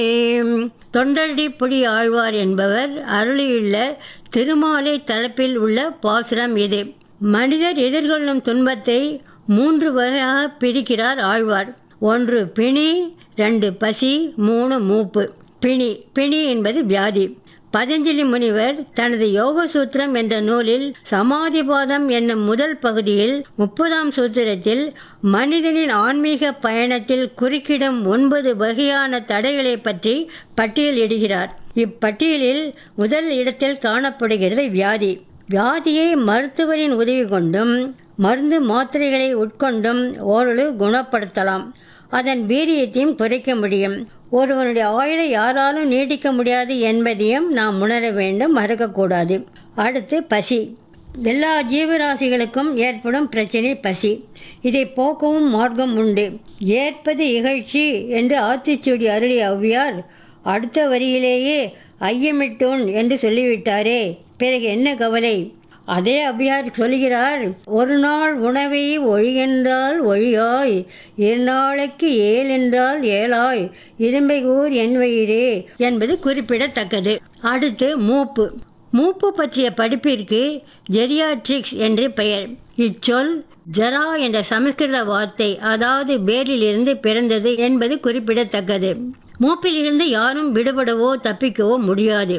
தொண்டரடிப்புடி ஆழ்வார் என்பவர் அருளியுள்ள திருமாலை தலைப்பில் உள்ள பாசுரம் இது மனிதர் எதிர்கொள்ளும் துன்பத்தை மூன்று வகையாக பிரிக்கிறார் ஆழ்வார் ஒன்று பிணி ரெண்டு பசி மூணு மூப்பு பிணி பிணி என்பது வியாதி பதஞ்சலி முனிவர் தனது யோக சூத்திரம் என்ற நூலில் சமாதிபாதம் என்னும் முதல் பகுதியில் முப்பதாம் சூத்திரத்தில் மனிதனின் ஆன்மீக பயணத்தில் குறுக்கிடும் ஒன்பது வகையான தடைகளை பற்றி பட்டியலிடுகிறார் இப்பட்டியலில் முதல் இடத்தில் காணப்படுகிறது வியாதி வியாதியை மருத்துவரின் உதவி கொண்டும் மருந்து மாத்திரைகளை உட்கொண்டும் ஓரளவு குணப்படுத்தலாம் அதன் வீரியத்தையும் குறைக்க முடியும் ஒருவனுடைய ஆயுளை யாராலும் நீட்டிக்க முடியாது என்பதையும் நாம் உணர வேண்டும் மறக்கக்கூடாது அடுத்து பசி எல்லா ஜீவராசிகளுக்கும் ஏற்படும் பிரச்சனை பசி இதை போக்கவும் மார்க்கம் உண்டு ஏற்பது இகழ்ச்சி என்று ஆத்திச்சூடி அருளிய ஔவையார் அடுத்த வரியிலேயே ஐயமிட்டோன் என்று சொல்லிவிட்டாரே பிறகு என்ன கவலை அதே அபியார் சொல்கிறார் ஒரு நாள் உணவை ஒழிகின்றால் ஒழியாய் இரு நாளைக்கு ஏல் என்றால் ஏழாய் இரும்பை கூர் என் வயிறே என்பது குறிப்பிடத்தக்கது அடுத்து மூப்பு மூப்பு பற்றிய படிப்பிற்கு ஜெரியாட்ரிக்ஸ் என்று பெயர் இச்சொல் ஜரா என்ற சமஸ்கிருத வார்த்தை அதாவது பேரிலிருந்து பிறந்தது என்பது குறிப்பிடத்தக்கது மூப்பிலிருந்து யாரும் விடுபடவோ தப்பிக்கவோ முடியாது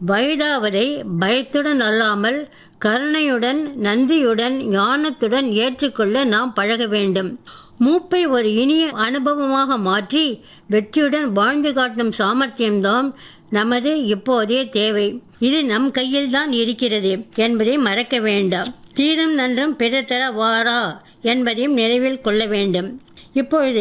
வயதாவதை பயத்துடன் அல்லாமல் கருணையுடன் நன்றியுடன் ஞானத்துடன் ஏற்றுக்கொள்ள நாம் பழக வேண்டும் மூப்பை ஒரு இனிய அனுபவமாக மாற்றி வெற்றியுடன் வாழ்ந்து காட்டும் சாமர்த்தியம்தான் நமது இப்போதைய தேவை இது நம் கையில் தான் இருக்கிறது என்பதை மறக்க வேண்டாம் தீரம் நன்றும் பிறர் தர வாரா என்பதையும் நினைவில் கொள்ள வேண்டும் இப்பொழுது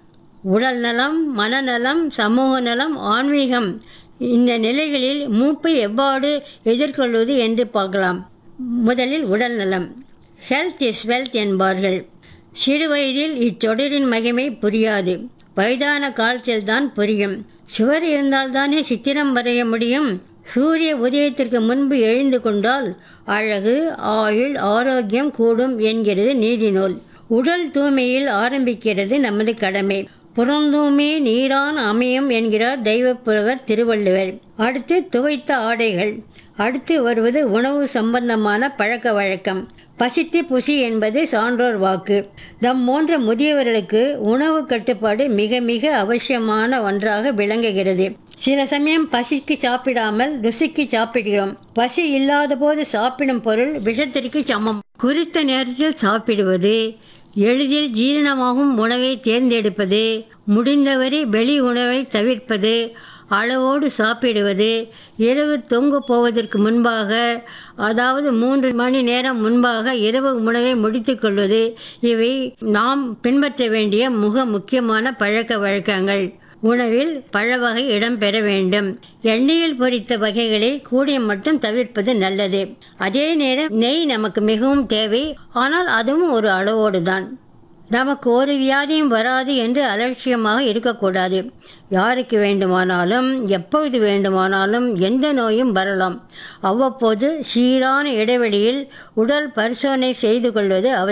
உடல் நலம் மனநலம் சமூக நலம் ஆன்மீகம் இந்த நிலைகளில் மூப்பை எவ்வாறு எதிர்கொள்வது என்று பார்க்கலாம் முதலில் உடல் நலம் ஹெல்த் இஸ் வெல்த் என்பார்கள் சிறு வயதில் இத்தொடரின் மகிமை புரியாது வயதான காலத்தில்தான் புரியும் சுவர் இருந்தால்தானே சித்திரம் வரைய முடியும் சூரிய உதயத்திற்கு முன்பு எழுந்து கொண்டால் அழகு ஆயுள் ஆரோக்கியம் கூடும் என்கிறது நீதிநூல் உடல் தூய்மையில் ஆரம்பிக்கிறது நமது கடமை புறந்தூமே நீரான் அமையும் என்கிறார் தெய்வப்புலவர் திருவள்ளுவர் அடுத்து துவைத்த ஆடைகள் அடுத்து வருவது உணவு சம்பந்தமான பழக்க வழக்கம் பசித்து புசி என்பது சான்றோர் வாக்கு நம் போன்ற முதியவர்களுக்கு உணவு கட்டுப்பாடு மிக மிக அவசியமான ஒன்றாக விளங்குகிறது சில சமயம் பசிக்கு சாப்பிடாமல் ருசிக்கு சாப்பிடுகிறோம் பசி இல்லாத போது சாப்பிடும் பொருள் விஷத்திற்கு சமம் குறித்த நேரத்தில் சாப்பிடுவது எளிதில் ஜீரணமாகும் உணவை தேர்ந்தெடுப்பது முடிந்தவரை வெளி உணவை தவிர்ப்பது அளவோடு சாப்பிடுவது இரவு தொங்கு போவதற்கு முன்பாக அதாவது மூன்று மணி நேரம் முன்பாக இரவு உணவை முடித்து கொள்வது இவை நாம் பின்பற்ற வேண்டிய மிக முக்கியமான பழக்க வழக்கங்கள் உணவில் பழ வகை இடம்பெற வேண்டும் எண்ணெயில் பொரித்த வகைகளை கூடிய மட்டும் தவிர்ப்பது நல்லது அதே நேரம் நெய் நமக்கு மிகவும் தேவை ஆனால் அதுவும் ஒரு அளவோடு தான் நமக்கு ஒரு வியாதியும் வராது என்று அலட்சியமாக இருக்கக்கூடாது யாருக்கு வேண்டுமானாலும் எப்பொழுது வேண்டுமானாலும் எந்த நோயும் வரலாம் அவ்வப்போது சீரான இடைவெளியில் உடல் பரிசோதனை செய்து கொள்வது அவசியம்